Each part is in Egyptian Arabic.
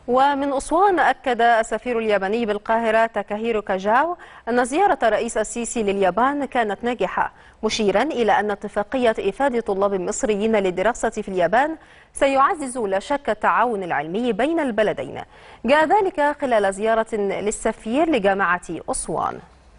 ومن أسوان أكد السفير الياباني بالقاهرة تاكاهيرو كاجاو أن زيارة الرئيس السيسي لليابان كانت ناجحة مشيرا إلى أن اتفاقية إفادة طلاب مصريين للدراسة في اليابان سيعزز لا شك التعاون العلمي بين البلدين جاء ذلك خلال زيارة للسفير لجامعة أسوان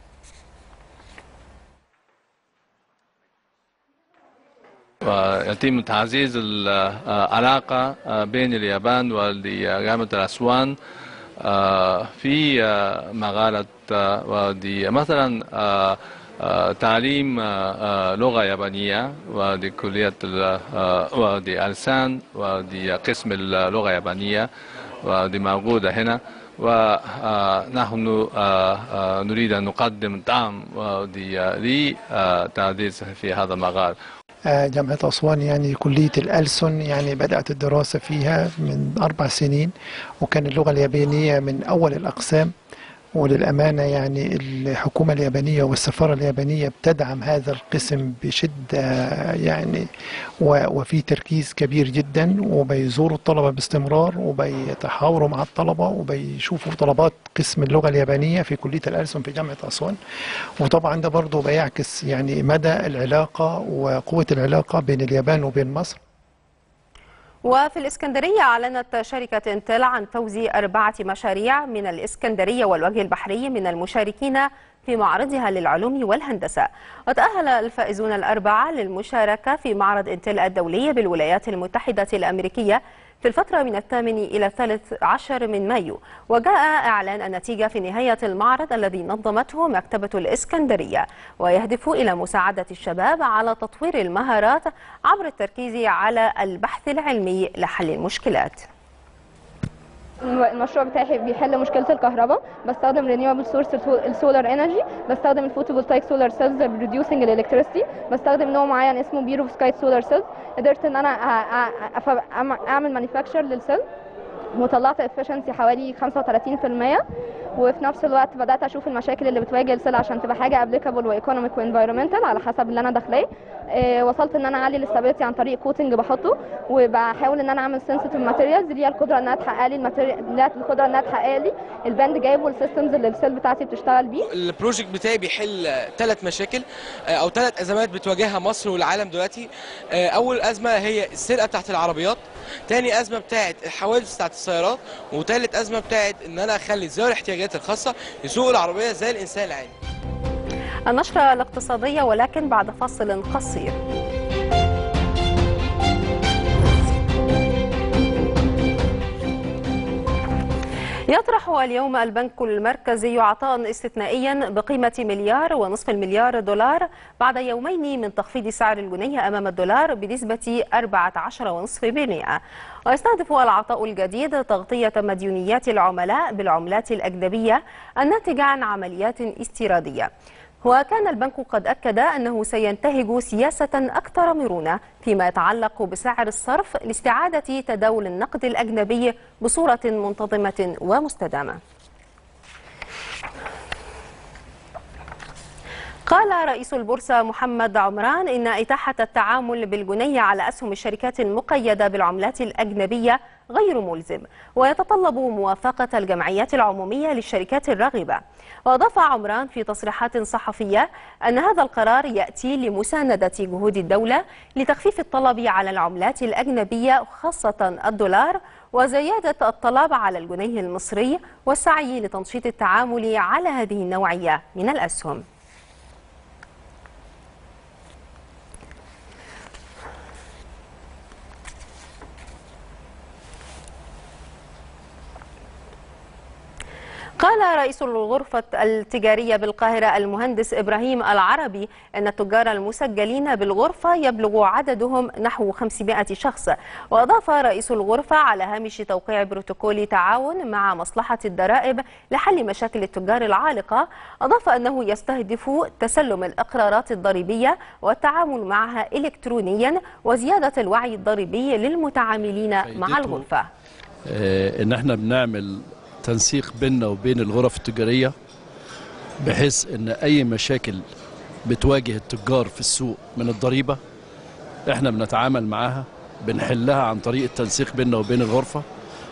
ويتم تعزيز العلاقة بين اليابان وجامعة أسوان في مغالة ودي مثلا تعليم لغة يابانية ودي كلية ودي ألسان ودي قسم اللغة اليابانية ودي موجودة هنا ونحن نريد أن نقدم دعم لتعزيز في هذا المغال جامعة أسوان يعني كلية الألسن يعني بدأت الدراسة فيها من أربع سنين وكان اللغة اليابانية من أول الأقسام وللأمانة يعني الحكومة اليابانية والسفارة اليابانية بتدعم هذا القسم بشدة يعني وفي تركيز كبير جدا وبيزوروا الطلبة باستمرار وبيتحاوروا مع الطلبة وبيشوفوا طلبات قسم اللغة اليابانية في كلية الألسن في جامعة أسوان وطبعا ده برضه بيعكس يعني مدى العلاقة وقوة العلاقة بين اليابان وبين مصر وفي الإسكندرية أعلنت شركة انتل عن فوز أربعة مشاريع من الإسكندرية والوجه البحري من المشاركين في معرضها للعلوم والهندسة وتأهل الفائزون الأربعة للمشاركة في معرض انتل الدولي بالولايات المتحدة الأمريكية في الفترة من الثامن إلى الثالث عشر من مايو وجاء إعلان النتيجة في نهاية المعرض الذي نظمته مكتبة الإسكندرية ويهدف إلى مساعدة الشباب على تطوير المهارات عبر التركيز على البحث العلمي لحل المشكلات المشروع بتاعي بيحل مشكله الكهرباء بستخدم رينيوبل سورس السولار انرجي بستخدم الفوتوفولتايك سولار سيلز ريديوسنج الالكتريستي بستخدم نوع معين اسمه بيرو سكايت سولار سيلز قدرت ان انا اعمل مانيفاكتشر للسيل وطلعت افشنسي حوالي 35% وفي نفس الوقت بدات اشوف المشاكل اللي بتواجه السيل عشان تبقى حاجه ابليكابل وايكونوميك وانفايرمنتال على حسب اللي انا داخلاه إيه وصلت ان انا اعلي الاستابيليتي عن طريق كوتنج بحطه وبحاول ان انا اعمل سنسيتيف ماتيريالز اللي هي القدره انها تحقق لي الماتيريال القدره انها تحقق لي الباند جايب والسيستمز اللي السيل بتاعتي بتشتغل بيه البروجكت بتاعي بيحل ثلاث مشاكل او ثلاث ازمات بتواجهها مصر والعالم دلوقتي اول ازمه هي السرقه بتاعت العربيات تاني ازمه بتاعت الحوادث بتاعت السيارات وتالت ازمه بتاعت ان انا اخلي ذوي الاحتياجات الخاصه يسوقوا العربيه زي الانسان العادي النشرة الاقتصادية ولكن بعد فصل قصير يطرح اليوم البنك المركزي عطاء استثنائيا بقيمة مليار ونصف المليار دولار بعد يومين من تخفيض سعر الجنيه أمام الدولار بنسبة 14.5% ويستهدف العطاء الجديد تغطية مديونيات العملاء بالعملات الأجنبية الناتجة عن عمليات استيرادية وكان البنك قد أكد أنه سينتهج سياسة أكثر مرونة فيما يتعلق بسعر الصرف لاستعادة تداول النقد الأجنبي بصورة منتظمة ومستدامة قال رئيس البورصة محمد عمران إن إتاحة التعامل بالجنيه على أسهم الشركات المقيدة بالعملات الأجنبية غير ملزم ويتطلب موافقة الجمعيات العمومية للشركات الراغبة وأضاف عمران في تصريحات صحفية أن هذا القرار يأتي لمساندة جهود الدولة لتخفيف الطلب على العملات الأجنبية خاصة الدولار وزيادة الطلب على الجنيه المصري والسعي لتنشيط التعامل على هذه النوعية من الأسهم قال رئيس الغرفة التجارية بالقاهرة المهندس إبراهيم العربي أن التجار المسجلين بالغرفة يبلغ عددهم نحو 500 شخص وأضاف رئيس الغرفة على هامش توقيع بروتوكول تعاون مع مصلحة الضرائب لحل مشاكل التجار العالقة أضاف أنه يستهدف تسلم الإقرارات الضريبية والتعامل معها إلكترونيا وزيادة الوعي الضريبي للمتعاملين مع الغرفة إن احنا بنعمل تنسيق بيننا وبين الغرف التجارية بحيث ان اي مشاكل بتواجه التجار في السوق من الضريبة احنا بنتعامل معاها بنحلها عن طريق التنسيق بيننا وبين الغرفة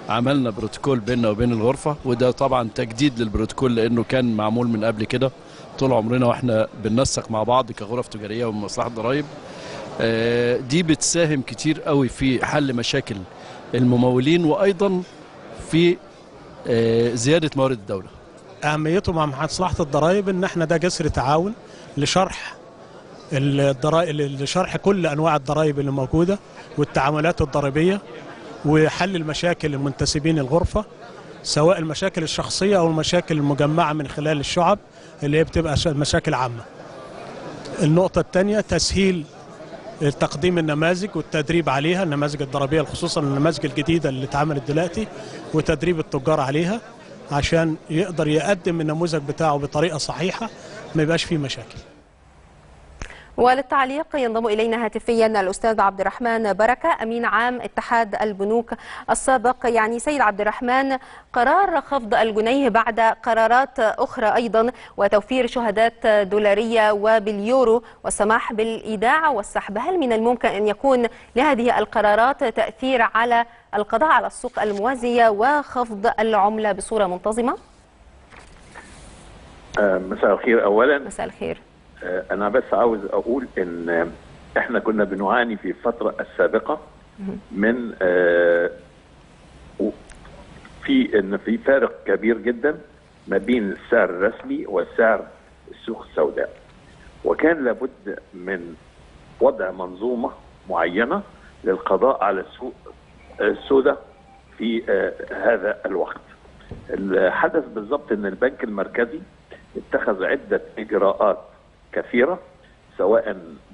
عملنا بروتوكول بيننا وبين الغرفة وده طبعا تجديد للبروتوكول لأنه كان معمول من قبل كده طول عمرنا واحنا بننسق مع بعض كغرف تجارية ومصلحة ضرائب آه، دي بتساهم كتير قوي في حل مشاكل الممولين وأيضا في آه، زيادة موارد الدولة اهميته مع مصلحه الضرائب ان احنا ده جسر تعاون لشرح الضرائب لشرح كل انواع الضرائب اللي موجوده والتعاملات الضريبيه وحل المشاكل المنتسبين الغرفه سواء المشاكل الشخصيه او المشاكل المجمعه من خلال الشعب اللي هي بتبقى ش- مشاكل عامه. النقطه الثانيه تسهيل تقديم النماذج والتدريب عليها النماذج الضريبيه خصوصا النماذج الجديده اللي اتعملت دلوقتي وتدريب التجار عليها عشان يقدر يقدم النموذج بتاعه بطريقه صحيحه ما يبقاش فيه مشاكل وللتعليق ينضم إلينا هاتفيا الأستاذ عبد الرحمن بركة أمين عام اتحاد البنوك السابق يعني سيد عبد الرحمن قرار خفض الجنيه بعد قرارات أخرى أيضا وتوفير شهادات دولارية وباليورو والسماح بالإيداع والسحب هل من الممكن أن يكون لهذه القرارات تأثير على القضاء على السوق الموازية وخفض العملة بصورة منتظمة؟ آه، مساء الخير اولا مساء الخير آه، انا بس عاوز اقول ان آه، احنا كنا بنعاني في الفتره السابقه من آه، و- في ان في فارق كبير جدا ما بين السعر الرسمي وسعر السوق السوداء وكان لابد من وضع منظومه معينه للقضاء على السوق السوداء في آه، هذا الوقت الحدث بالضبط ان البنك المركزي اتخذ عدة إجراءات كثيرة سواء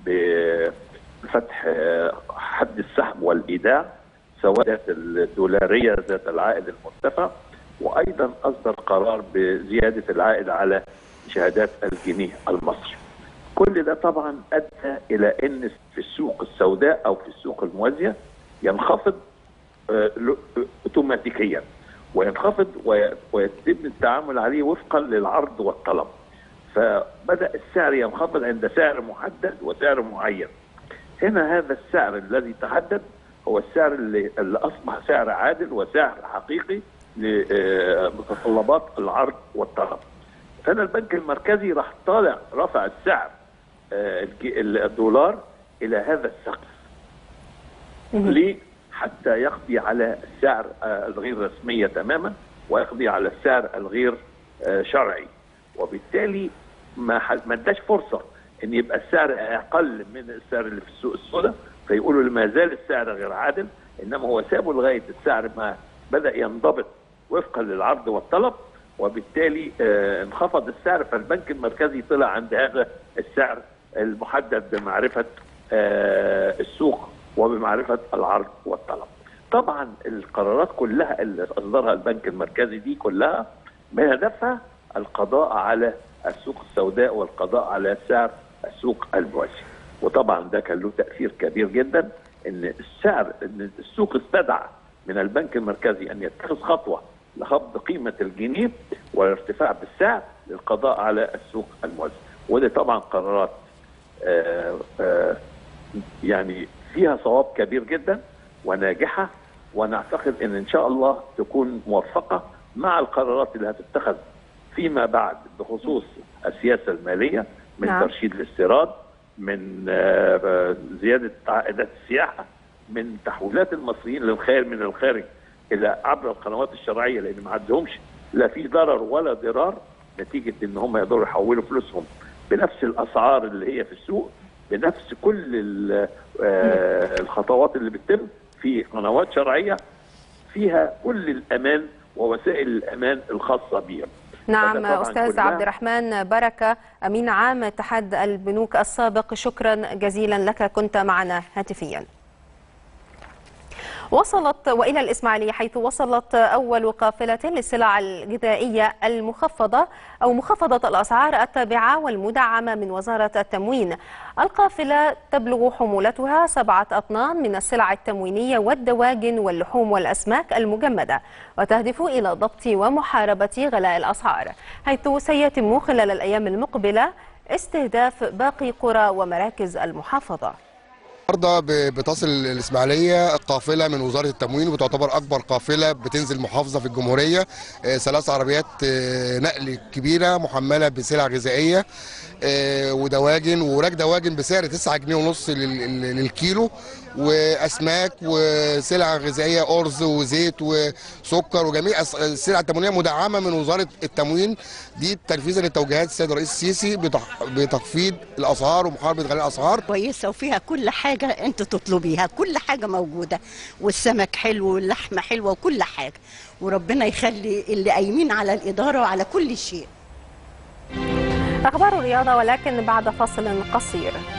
بفتح آه، حد السحب والإيداع سواء ذات الدولارية ذات العائد المرتفع وأيضا أصدر قرار بزيادة العائد على شهادات الجنيه المصري كل ده طبعا أدى إلى أن في السوق السوداء أو في السوق الموازية ينخفض آه، ل- اوتوماتيكيا وينخفض وي- ويتم التعامل عليه وفقا للعرض والطلب فبدا السعر ينخفض عند سعر محدد وسعر معين هنا هذا السعر الذي تحدد هو السعر اللي, اللي اصبح سعر عادل وسعر حقيقي لمتطلبات العرض والطلب هنا البنك المركزي راح طالع رفع السعر آه، الج- الدولار الى هذا السقف ليه؟ حتى يقضي على السعر آه، الغير رسمية تماما ويقضي على السعر الغير آه، شرعي وبالتالي ما ح- ما اداش فرصة ان يبقى السعر اقل من السعر اللي في السوق السوداء فيقولوا ما زال السعر غير عادل انما هو سابه لغاية السعر ما بدأ ينضبط وفقا للعرض والطلب وبالتالي آه، انخفض السعر فالبنك المركزي طلع عند هذا السعر المحدد بمعرفة آه، السوق وبمعرفة العرض والطلب طبعا القرارات كلها اللي أصدرها البنك المركزي دي كلها من هدفها القضاء على السوق السوداء والقضاء على سعر السوق الموازي وطبعا ده كان له تأثير كبير جدا ان السعر ان السوق استدعى من البنك المركزي ان يتخذ خطوه لخفض قيمه الجنيه والارتفاع بالسعر للقضاء على السوق الموازي وده طبعا قرارات آه، آه، يعني فيها صواب كبير جدا وناجحه ونعتقد ان ان شاء الله تكون موفقه مع القرارات اللي هتتخذ فيما بعد بخصوص السياسه الماليه من نعم. نعم. ترشيد الاستيراد من آه، آه، زياده عائدات السياحه من تحويلات المصريين للخارج من الخارج الى عبر القنوات الشرعيه لان ما عندهمش لا في ضرر ولا ضرار نتيجه ان هم يقدروا يحولوا فلوسهم بنفس الاسعار اللي هي في السوق بنفس كل ال- آه، الخطوات اللي بتتم في قنوات شرعيه فيها كل الامان ووسائل الامان الخاصه بهم نعم فده طبعاً أستاذ كلها- عبد الرحمن بركة أمين عام اتحاد البنوك السابق شكرا جزيلا لك كنت معنا هاتفيا وصلت وإلى الإسماعيلية حيث وصلت أول قافلة للسلع الغذائية المخفضة أو مخفضة الأسعار التابعة والمدعمة من وزارة التموين القافلة تبلغ حمولتها سبعة أطنان من السلع التموينية والدواجن واللحوم والأسماك المجمدة وتهدف إلى ضبط ومحاربة غلاء الأسعار حيث سيتم خلال الأيام المقبلة استهداف باقي قرى ومراكز المحافظة النهارده ب- بتصل الاسماعيليه قافله من وزاره التموين وتعتبر اكبر قافله بتنزل محافظه في الجمهوريه آه، ثلاث عربيات آه، نقل كبيره محمله بسلع غذائيه آه، ودواجن وراك دواجن بسعر 9 جنيه ونص لل- لل- للكيلو واسماك وسلع غذائيه ارز وزيت وسكر وجميع الس- السلع التموينيه مدعمه من وزاره التموين دي تنفيذا لتوجيهات السيد الرئيس السيسي بتح- بتخفيض الاسعار ومحاربه غلاء الاسعار كويسة وفيها كل حاجة أنت تطلبيها كل حاجة موجودة والسمك حلو واللحمة حلوة وكل حاجة وربنا يخلي اللي قايمين على الإدارة وعلى كل شيء أخبار الرياضة ولكن بعد فصل قصير